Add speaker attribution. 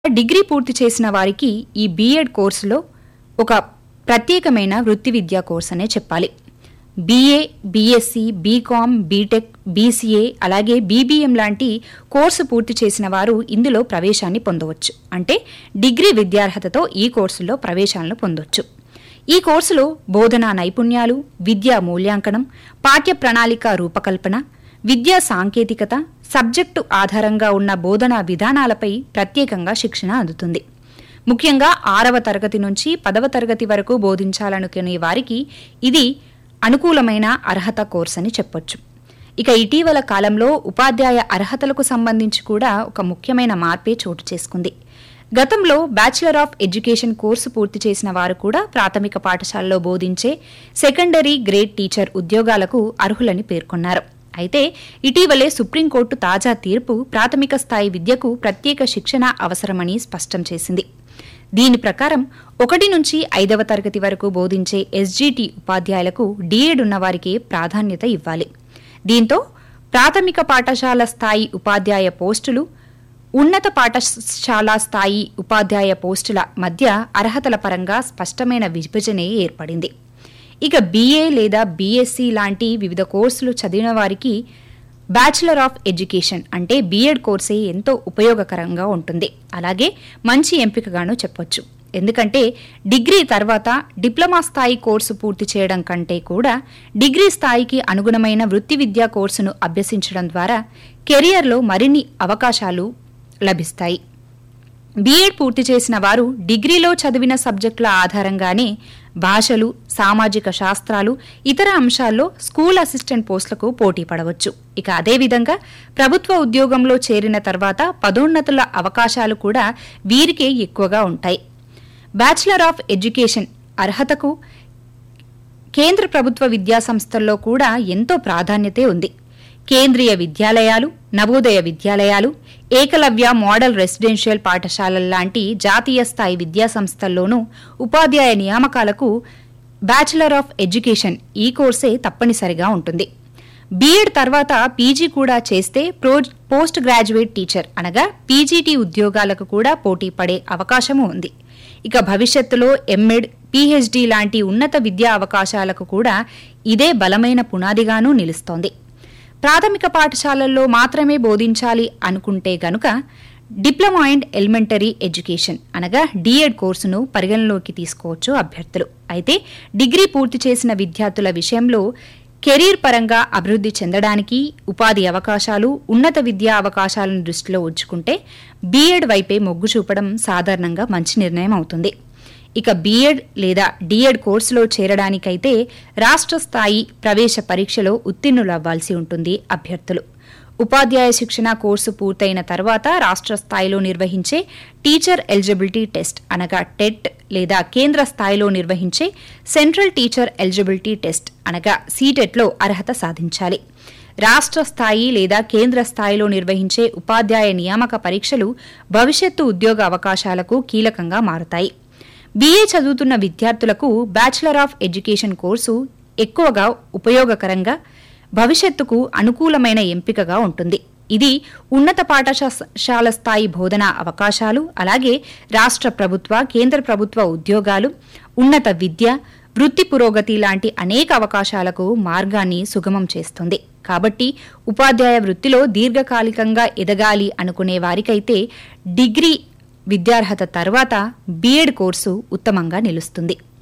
Speaker 1: degree పూర్తి చేసిన వారికి ఈ బీఎడ్ కోర్సులో ఒక ప్రత్యేకమైన వృత్తి విద్యా కోర్స్ అనే చెప్పాలి BA BSc BCom BTech BCA అలాగే బీబీఎం లాంటి కోర్సు పూర్తి చేసిన వారు ఇందులో ప్రవేశాన్ని పొందవచ్చు అంటే డిగ్రీ విద్యార్హతతో ఈ కోర్సులో ప్రవేశాలను పొందొచ్చు ఈ కోర్సులో బోధనా నైపుణ్యాలు విద్యా మూల్యాంకనం పాఠ్య ప్రణాళిక రూపకల్పన విద్యా సాంకేతికత సబ్జెక్టు ఆధారంగా ఉన్న బోధనా విధానాలపై ప్రత్యేకంగా శిక్షణ అందుతుంది ముఖ్యంగా ఆరవ తరగతి నుంచి పదవ తరగతి వరకు బోధించాలనుకునే వారికి ఇది అనుకూలమైన అర్హత కోర్స్ అని చెప్పొచ్చు ఇక ఇటీవల కాలంలో ఉపాధ్యాయ అర్హతలకు సంబంధించి కూడా ఒక ముఖ్యమైన మార్పే చోటు చేసుకుంది గతంలో బ్యాచిలర్ ఆఫ్ ఎడ్యుకేషన్ కోర్సు పూర్తి చేసిన వారు కూడా ప్రాథమిక పాఠశాలలో బోధించే సెకండరీ గ్రేడ్ టీచర్ ఉద్యోగాలకు అర్హులని పేర్కొన్నారు అయితే ఇటీవలే సుప్రీంకోర్టు తాజా తీర్పు ప్రాథమిక స్థాయి విద్యకు ప్రత్యేక శిక్షణ అవసరమని స్పష్టం చేసింది దీని ప్రకారం ఒకటి నుంచి ఐదవ తరగతి వరకు బోధించే ఎస్జీటీ ఉపాధ్యాయులకు డీఎడ్ ఉన్నవారికే ప్రాధాన్యత ఇవ్వాలి దీంతో ప్రాథమిక పాఠశాల స్థాయి ఉపాధ్యాయ పోస్టులు ఉన్నత పాఠశాల స్థాయి ఉపాధ్యాయ పోస్టుల మధ్య అర్హతల పరంగా స్పష్టమైన విభజనే ఏర్పడింది ఇక బీఏ లేదా బీఎస్సీ లాంటి వివిధ కోర్సులు చదివిన వారికి బ్యాచిలర్ ఆఫ్ ఎడ్యుకేషన్ అంటే బీఎడ్ కోర్సే ఎంతో ఉపయోగకరంగా ఉంటుంది అలాగే మంచి ఎంపికగాను చెప్పొచ్చు ఎందుకంటే డిగ్రీ తర్వాత డిప్లొమా స్థాయి కోర్సు పూర్తి చేయడం కంటే కూడా డిగ్రీ స్థాయికి అనుగుణమైన వృత్తి విద్యా కోర్సును అభ్యసించడం ద్వారా కెరియర్లో మరిన్ని అవకాశాలు లభిస్తాయి బీఎడ్ పూర్తి చేసిన వారు డిగ్రీలో చదివిన సబ్జెక్టుల ఆధారంగానే భాషలు సామాజిక శాస్త్రాలు ఇతర అంశాల్లో స్కూల్ అసిస్టెంట్ పోస్టులకు పోటీ పడవచ్చు ఇక అదేవిధంగా ప్రభుత్వ ఉద్యోగంలో చేరిన తర్వాత పదోన్నతుల అవకాశాలు కూడా వీరికే ఎక్కువగా ఉంటాయి బ్యాచిలర్ ఆఫ్ ఎడ్యుకేషన్ అర్హతకు కేంద్ర ప్రభుత్వ విద్యా సంస్థల్లో కూడా ఎంతో ప్రాధాన్యతే ఉంది కేంద్రీయ విద్యాలయాలు నవోదయ విద్యాలయాలు ఏకలవ్య మోడల్ రెసిడెన్షియల్ పాఠశాలల లాంటి జాతీయ స్థాయి విద్యా సంస్థల్లోనూ ఉపాధ్యాయ నియామకాలకు బ్యాచిలర్ ఆఫ్ ఎడ్యుకేషన్ ఈ కోర్సే తప్పనిసరిగా ఉంటుంది బీఎడ్ తర్వాత పీజీ కూడా చేస్తే ప్రో పోస్ట్ గ్రాడ్యుయేట్ టీచర్ అనగా పీజీటీ ఉద్యోగాలకు కూడా పోటీ పడే అవకాశము ఉంది ఇక భవిష్యత్తులో ఎంఎడ్ పీహెచ్డీ లాంటి ఉన్నత విద్యా అవకాశాలకు కూడా ఇదే బలమైన పునాదిగానూ నిలుస్తోంది ప్రాథమిక పాఠశాలల్లో మాత్రమే బోధించాలి అనుకుంటే గనుక డిప్లొమా అండ్ ఎలిమెంటరీ ఎడ్యుకేషన్ అనగా డిఎడ్ కోర్సును పరిగణలోకి తీసుకోవచ్చు అభ్యర్థులు అయితే డిగ్రీ పూర్తి చేసిన విద్యార్థుల విషయంలో కెరీర్ పరంగా అభివృద్ధి చెందడానికి ఉపాధి అవకాశాలు ఉన్నత విద్యా అవకాశాలను దృష్టిలో ఉంచుకుంటే బీఎడ్ వైపే మొగ్గు చూపడం సాధారణంగా మంచి నిర్ణయం అవుతుంది ఇక బీఎడ్ లేదా డిఎడ్ కోర్సులో చేరడానికైతే రాష్ట్ర స్థాయి ప్రవేశ పరీక్షలో ఉత్తీర్ణులవ్వాల్సి ఉంటుంది అభ్యర్థులు ఉపాధ్యాయ శిక్షణ కోర్సు పూర్తయిన తర్వాత రాష్ట్ర స్థాయిలో నిర్వహించే టీచర్ ఎలిజిబిలిటీ టెస్ట్ అనగా టెట్ లేదా కేంద్ర స్థాయిలో నిర్వహించే సెంట్రల్ టీచర్ ఎలిజిబిలిటీ టెస్ట్ అనగా సీటెట్లో అర్హత సాధించాలి రాష్ట్ర స్థాయి లేదా కేంద్ర స్థాయిలో నిర్వహించే ఉపాధ్యాయ నియామక పరీక్షలు భవిష్యత్తు ఉద్యోగ అవకాశాలకు కీలకంగా మారుతాయి బీఏ చదువుతున్న విద్యార్థులకు బ్యాచిలర్ ఆఫ్ ఎడ్యుకేషన్ కోర్సు ఎక్కువగా ఉపయోగకరంగా భవిష్యత్తుకు అనుకూలమైన ఎంపికగా ఉంటుంది ఇది ఉన్నత పాఠశాల స్థాయి బోధనా అవకాశాలు అలాగే రాష్ట్ర ప్రభుత్వ కేంద్ర ప్రభుత్వ ఉద్యోగాలు ఉన్నత విద్య వృత్తి పురోగతి లాంటి అనేక అవకాశాలకు మార్గాన్ని సుగమం చేస్తుంది కాబట్టి ఉపాధ్యాయ వృత్తిలో దీర్ఘకాలికంగా ఎదగాలి అనుకునే వారికైతే డిగ్రీ విద్యార్హత తర్వాత బీఎడ్ కోర్సు ఉత్తమంగా నిలుస్తుంది